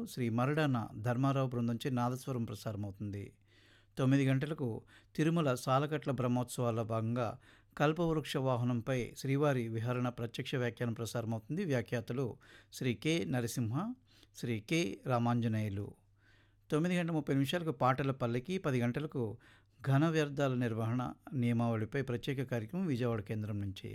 శ్రీ మరడాన ధర్మారావు బృందంచే నాదస్వరం ప్రసారమవుతుంది తొమ్మిది గంటలకు తిరుమల సాలకట్ల బ్రహ్మోత్సవాల భాగంగా కల్పవృక్ష వాహనంపై శ్రీవారి విహరణ ప్రత్యక్ష వ్యాఖ్యానం ప్రసారమవుతుంది వ్యాఖ్యాతలు శ్రీ కె నరసింహ శ్రీ కె రామాంజనేయులు తొమ్మిది గంటల ముప్పై నిమిషాలకు పాటల పల్లకి పది గంటలకు ఘన వ్యర్థాల నిర్వహణ నియమావళిపై ప్రత్యేక కార్యక్రమం విజయవాడ కేంద్రం నుంచి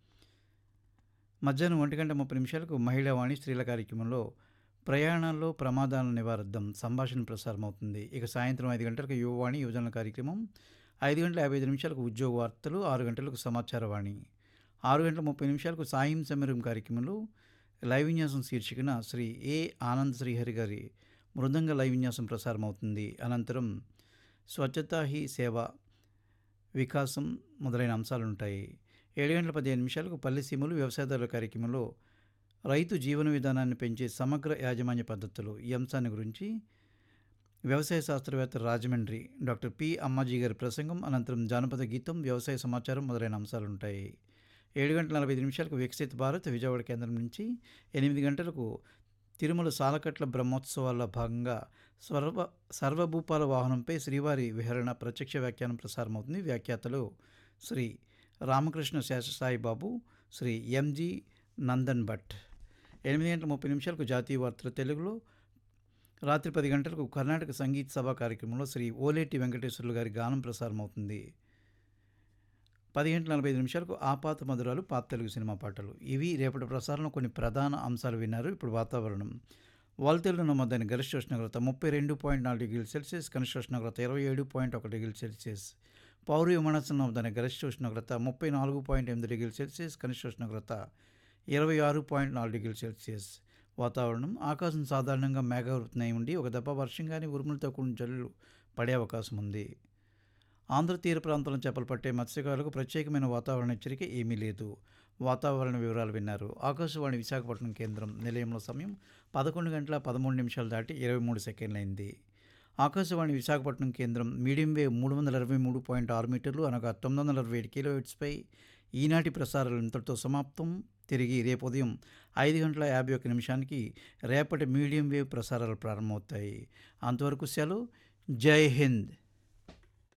మధ్యాహ్నం ఒంటి గంట ముప్పై నిమిషాలకు మహిళా వాణి స్త్రీల కార్యక్రమంలో ప్రయాణాల్లో ప్రమాదాల నివారణం సంభాషణ ప్రసారం అవుతుంది ఇక సాయంత్రం ఐదు గంటలకు యువవాణి యువజనుల కార్యక్రమం ఐదు గంటల యాభై ఐదు నిమిషాలకు ఉద్యోగ వార్తలు ఆరు గంటలకు సమాచార వాణి ఆరు గంటల ముప్పై నిమిషాలకు సాయం సమీరం కార్యక్రమంలో లైవ్ విన్యాసం శీర్షికన శ్రీ ఏ ఆనంద్ శ్రీహరి గారి మృదంగ లైవ్ విన్యాసం ప్రసారం అవుతుంది అనంతరం స్వచ్ఛతా హీ సేవ వికాసం మొదలైన అంశాలు ఉంటాయి ఏడు గంటల పదిహేను నిమిషాలకు పల్లె సీమలు వ్యవసాయదారుల కార్యక్రమంలో రైతు జీవన విధానాన్ని పెంచే సమగ్ర యాజమాన్య పద్ధతులు ఈ అంశాన్ని గురించి వ్యవసాయ శాస్త్రవేత్త రాజమండ్రి డాక్టర్ పి అమ్మాజీ గారి ప్రసంగం అనంతరం జానపద గీతం వ్యవసాయ సమాచారం మొదలైన అంశాలు ఉంటాయి ఏడు గంటల నలభై ఐదు నిమిషాలకు వికసిత్ భారత్ విజయవాడ కేంద్రం నుంచి ఎనిమిది గంటలకు తిరుమల సాలకట్ల బ్రహ్మోత్సవాల భాగంగా సర్వ సర్వభూపాల వాహనంపై శ్రీవారి విహరణ ప్రత్యక్ష వ్యాఖ్యానం ప్రసారమవుతుంది వ్యాఖ్యాతలు శ్రీ రామకృష్ణ శేషసాయి బాబు శ్రీ ఎంజి నందన్ భట్ ఎనిమిది గంటల ముప్పై నిమిషాలకు జాతీయ వార్తలు తెలుగులో రాత్రి పది గంటలకు కర్ణాటక సంగీత సభ కార్యక్రమంలో శ్రీ ఓలేటి వెంకటేశ్వర్లు గారి గానం ప్రసారం అవుతుంది పది గంటల నలభై ఐదు నిమిషాలకు ఆపాత మధురాలు పాత తెలుగు సినిమా పాటలు ఇవి రేపటి ప్రసారంలో కొన్ని ప్రధాన అంశాలు విన్నారు ఇప్పుడు వాతావరణం వాల్తేరులో నమోదైన గరిష్ట ఉష్ణోగ్రత ముప్పై రెండు పాయింట్ నాలుగు డిగ్రీల సెల్సియస్ కనిష్ట ఉష్ణోగ్రత ఇరవై ఏడు పాయింట్ ఒక డిగ్రీల సెల్సియస్ పౌరు విమానాశ్రయం నమోదైన గరిష్ట ఉష్ణోగ్రత ముప్పై నాలుగు పాయింట్ ఎనిమిది డిగ్రీల సెల్సియస్ కనిష్ట ఉష్ణోగ్రత ఇరవై ఆరు పాయింట్ నాలుగు డిగ్రీల సెల్సియస్ వాతావరణం ఆకాశం సాధారణంగా మేఘావృతమై ఉండి ఒక దెబ్బ వర్షం కానీ ఉరుములతో కూడిన జల్లులు పడే అవకాశం ఉంది ఆంధ్ర తీర ప్రాంతంలో చేపలు పట్టే మత్స్యకారులకు ప్రత్యేకమైన వాతావరణ హెచ్చరిక ఏమీ లేదు వాతావరణ వివరాలు విన్నారు ఆకాశవాణి విశాఖపట్నం కేంద్రం నిలయంలో సమయం పదకొండు గంటల పదమూడు నిమిషాలు దాటి ఇరవై మూడు సెకండ్లు అయింది ఆకాశవాణి విశాఖపట్నం కేంద్రం మీడియం వేవ్ మూడు వందల ఇరవై మూడు పాయింట్ ఆరు మీటర్లు అనగా తొమ్మిది వందల అరవై ఏడు కిలో హెడ్స్పై ఈనాటి ప్రసారాలు ఇంతటితో సమాప్తం తిరిగి రేపు ఉదయం ఐదు గంటల యాభై ఒక్క నిమిషానికి రేపటి మీడియం వేవ్ ప్రసారాలు ప్రారంభమవుతాయి అంతవరకు సెలవు జై హింద్